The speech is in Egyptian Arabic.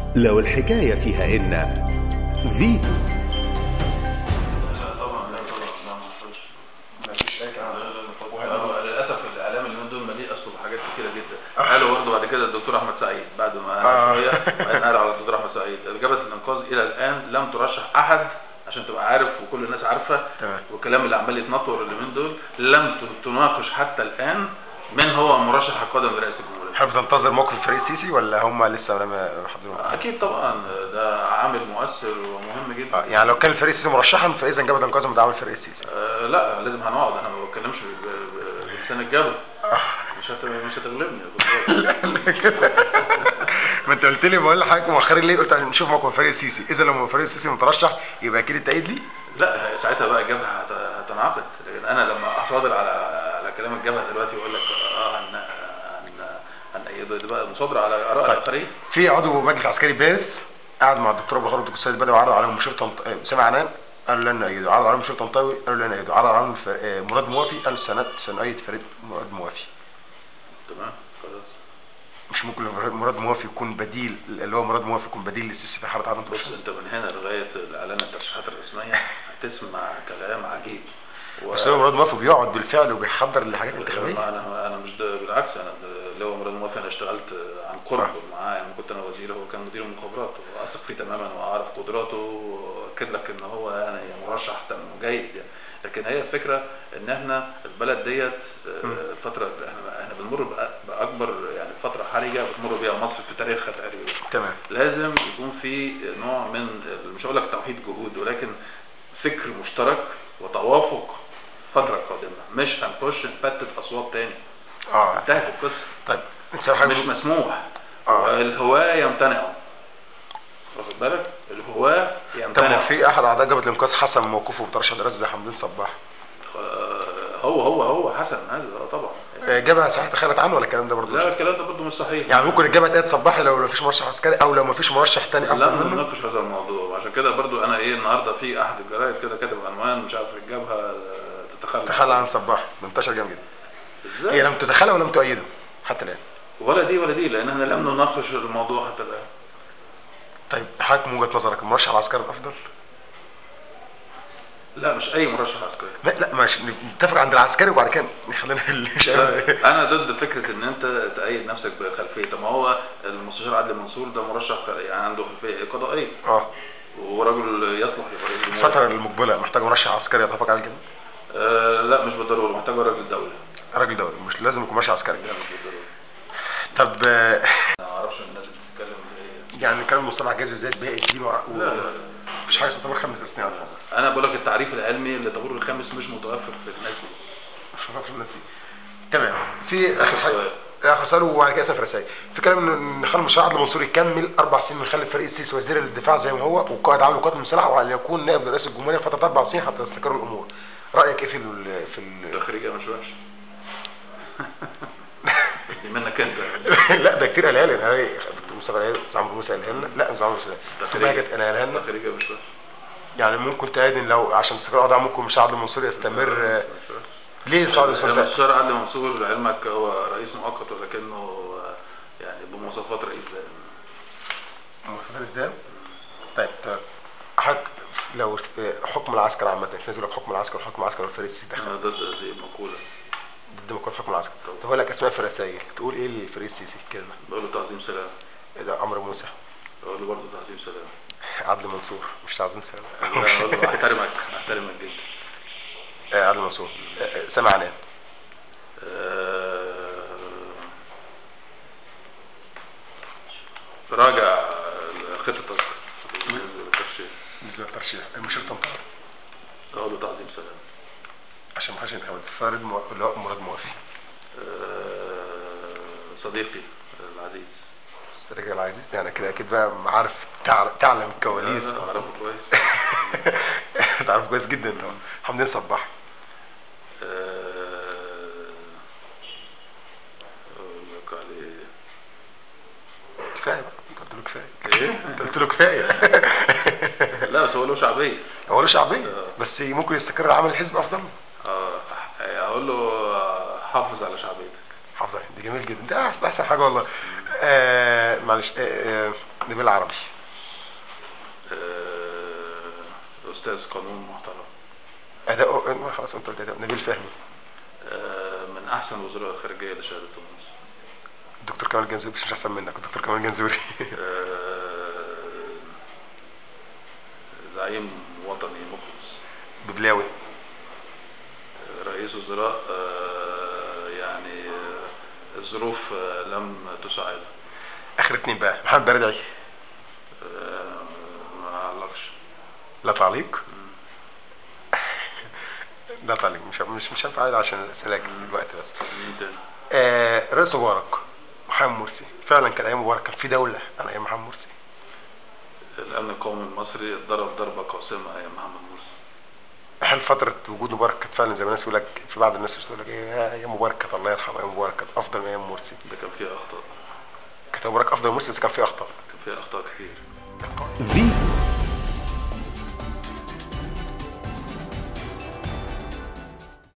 لو الحكاية فيها إن فيتو لا طبعا لا طبعا لا ما حصلش ما فيش اي كلام آه، للاسف الاعلام اليومين دول مليء اصله بحاجات كتيره جدا قالوا برضه بعد كده الدكتور احمد سعيد بعد ما آه. شويه بعدين قالوا على الدكتور احمد سعيد جبهه الانقاذ الى الان لم ترشح احد عشان تبقى عارف وكل الناس عارفه تمام. والكلام اللي عمال يتنطور اليومين دول لم تناقش حتى الان من هو مرشح القادم لرئاسه الجمهوريه حابب تنتظر موقف الفريق السيسي ولا هم لسه لما حضروا اكيد طبعا ده عامل مؤثر ومهم جدا آه، يعني لو كان الفريق السيسي مرشحا فاذا جبهه الانقاذ مدعمه الفريق السيسي آه لا لازم هنقعد انا ما بتكلمش ب- ب- بلسان الجبل مش هت... مش هتغلبني خد بالك. ما انت قلت لي بقول لحضرتك مؤخرا ليه قلت نشوف موقف الفريق السيسي اذا لو الفريق السيسي مترشح يبقى اكيد التأييد ليه لا ساعتها بقى الجبهه هت- هتنعقد لكن انا لما اصادر على على كلام الجبهه دلوقتي واقول لك اه هن هن هنأيده ده بقى مصادره على اراء طيب. الاخرين في عضو مجلس عسكري بارز قعد مع الدكتور ابو بكر والدكتور سيد بدوي وعرض عليهم مشير طنط... آه، اسامه عنان قالوا لن نأيده عرض عليهم مشير طنطاوي قالوا لن نأيده عرض عليهم ف... آه، مراد موافي قال سنة سنؤيد فريق مراد موافي تمام خلاص مش ممكن لو مراد موافي يكون بديل اللي هو مراد موافي يكون بديل للسيسي في حاله عدم بص ترشح انت من هنا لغايه الاعلان الترشيحات الرسميه هتسمع كلام عجيب و... بس هو مراد موافي بيقعد بالفعل وبيحضر لحاجات انتخابيه انا انا مش ده بالعكس انا ده- اللي هو مراد موافي انا اشتغلت عن قرب معاه يعني كنت انا وزير هو كان مدير المخابرات واثق فيه تماما واعرف قدراته واكد لك ان هو يعني مرشح تم- جيد يعني لكن هي الفكره ان احنا البلد ديت آه، الفتره احنا احنا بنمر بأ- باكبر يعني فتره حرجه بتمر بيها مصر في تاريخها تقريبا تمام لازم يكون في نوع من مش هقول لك توحيد جهود ولكن فكر مشترك وتوافق فترة قادمة مش هنخش نفتت أصوات تاني اه انتهت القصة طيب انت حاجه مش مسموح آه. الهواة يمتنعوا واخد بالك الهواة طب يمتنعوا ما في احد اعضاء جبهه الانقاذ حسم موقفه بترشح دراسه زي حمدين صباح آه، هو هو هو حسن هذا آه طبعا آه، جبهه صحيح تخلت عنه ولا الكلام ده برضه لا الكلام ده برضه مش صحيح يعني ممكن الجبهه تقعد صباحي لو مفيش مرشح عسكري او لو مفيش مرشح تاني لا افضل منه نناقش هذا الموضوع وعشان كده برضو انا ايه النهارده في احد الجرايد كده كاتب عنوان مش عارف الجبهه آه، تتخلى تخلى عن صباح منتشر جامد جدا هي ازاي لم تتخلى ولم تؤيده حتى الان ولا دي ولا دي لان احنا لم نناقش الموضوع حتى الان طيب حضرتك من وجهه نظرك المرشح العسكري الافضل؟ لا مش اي مرشح عسكري لا لا ماشي نتفق عند العسكري وبعد كده خلينا الشباب انا ضد فكره ان انت تأيد نفسك بخلفيه طب ما هو المستشار عدلي منصور ده مرشح يعني عنده خلفيه قضائيه اه ورجل يصلح يبقى رئيس جمهورية. الفتره المقبله محتاج مرشح عسكري يتفق على كده آه لا مش بالضروره محتاج راجل دوله راجل دولي مش لازم يكون مرشح عسكري لا مش بالضروره طب آه، انا ما اعرفش الناس بتتكلم ازاي يعني كلام مصطلح جاز ازاي بيع الدين و... لا لا لا مش حاجه تعتبر خمس اسنان انا بقول لك التعريف العلمي لطابور الخامس مش متوفر في الناس دي مش فاكر الناس دي تمام في اخر حاجه اخر سؤال وبعد كده سفر رسائل في كلام ان خالد مشروع عدل منصور يكمل اربع سنين من خلف فريق السيسي وزير الدفاع زي ما هو وقائد عام القوات المسلحه وعلى يكون نائب رئيس الجمهوريه فتره اربع سنين حتى تستقر الامور رايك ايه في ال في ال تخريجه مش وحش دي منك انت لا ده كتير قالها لي انا دكتور مصطفى قال عمرو موسى قالها لنا لا مش عمرو موسى سماها كانت قالها لنا تخريجه مش وحش يعني ممكن تأيد إن لو عشان استقرار الوضع ممكن مش عدل منصور يستمر آه، مش وحش. ليه مش عدل منصور ده؟ المستشار عدلي منصور لعلمك هو رئيس مؤقت ولكنه آه، يعني بمواصفات رئيس دائم مصطفى ازاي؟ طيب طيب، حضرتك لو آه، حكم العسكر عامة في ناس يقول لك حكم العسكر حكم العسكر والفريق السيسي دخل انا ضد هذه المقوله ضد مقام حكم العسكر طب هقول لك اسماء في الرسائل تقول ايه للفريق السيسي كلمة بقول له تعظيم سلام إيه ده عمرو موسى بقول له برضه تعظيم سلام عدل منصور مش تعظيم سلام لا، بقول له احترمك احترمك جدا آه، عدل منصور آه، آه، سامع عنان آه، راجع خطتك الترشيح بالنسبة للترشيح المشير طنطاوي اقول له تعظيم سلام عشان ما حدش يتخوف فارد مو... اللي هو مراد موافي آه، صديقي العزيز رجال عزيز يعني كده اكيد بقى عارف تع- تعلم الكواليس أنا اعرفه كويس تعرف كويس جدا طبعا حمدين صباح آه، اقول لك عليه كفايه بقى انت قلت له كفايه ايه انت قلت له كفايه لا بس هو له شعبيه هو له شعبيه آه. بس ممكن يستقر عمل الحزب افضل اه اقول له حافظ على شعبيتك حافظ عليه. دي جميل جدا ده احسن أحسن حاجه والله آه معلش آه آه نبيل عربي آه، استاذ قانون محترم اداء ما خلاص انت قلت اداء نبيل فهمي آه، من احسن وزراء الخارجيه اللي شهدته مصر الدكتور كمال جنزوري بس مش احسن منك الدكتور كمال جنزوري آه، زعيم وطني مخلص ببلاوي آه، رئيس وزراء آه، يعني آه، الظروف آه، لم تساعده اخر اتنين بقى محمد بردعي آه، ما علقش لا تعليق لا تعليق مش مش مش هينفع أعيد عشان الاسئله الوقت بس مين تاني آه رئيس مبارك محمد مرسي فعلا كان ايام مبارك كان في دوله على ايام محمد مرسي الامن القومي المصري اتضرب ضربه قاسمه ايام محمد مرسي هل فتره وجود مبارك كانت فعلا زي ما الناس يقول لك في بعض الناس يقول لك ايه ايام مبارك كانت الله يرحمه ايام مبارك كانت افضل من ايام مرسي ده كان فيها اخطاء كانت مبارك افضل من مرسي بس كان في اخطاء كان فيها اخطاء كتير فيتو